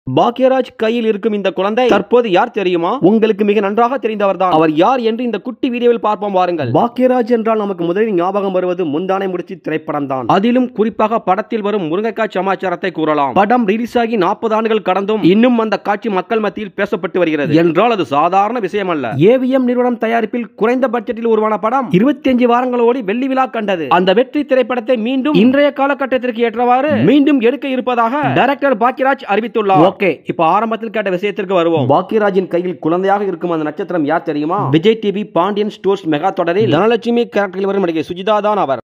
பாக்யராஜ் கையில் இருக்கும் இந்த குழந்தை தற்போது யார் தெரியுமா உங்களுக்கு மிக நன்றாக தெரிந்தவர்தான் அவர் யார் என்று இந்த குட்டி வீடியோவில் பார்ப்போம் வாருங்கள் பாக்யராஜ் என்றால் நமக்கு முதலில் ஞாபகம் வருவது முந்தானை முடிச்சு திரைப்படம் தான் அதிலும் குறிப்பாக படத்தில் வரும் முருங்கைக்காய் சமாச்சாரத்தை கூறலாம் படம் ரிலீஸ் ஆகி நாற்பது ஆண்டுகள் கடந்தும் இன்னும் அந்த காட்சி மக்கள் மத்தியில் பேசப்பட்டு வருகிறது என்றால் அது சாதாரண விஷயம் அல்ல ஏவிஎம் நிறுவனம் தயாரிப்பில் குறைந்த பட்ஜெட்டில் உருவான படம் 25 வாரங்கள் ஓடி வெள்ளி விழா கண்டது அந்த வெற்றி திரைப்படத்தை மீண்டும் இன்றைய காலகட்டத்திற்கு ஏற்றவாறு மீண்டும் எடுக்க இருப்பதாக டைரக்டர் பாக்கியராஜ் அறிவித்துள்ளார் ஓகே இப்ப ஆரம்பத்தில் கேட்ட விஷயத்திற்கு வருவோம் பாக்கியராஜின் கையில் குழந்தையாக இருக்கும் அந்த நட்சத்திரம் யார் தெரியுமா Vijay TV Pandian Stores mega தொடரில் தனலட்சுமி கேரக்டரில் வரும் நடிகை சுஜிதா தான் அவர்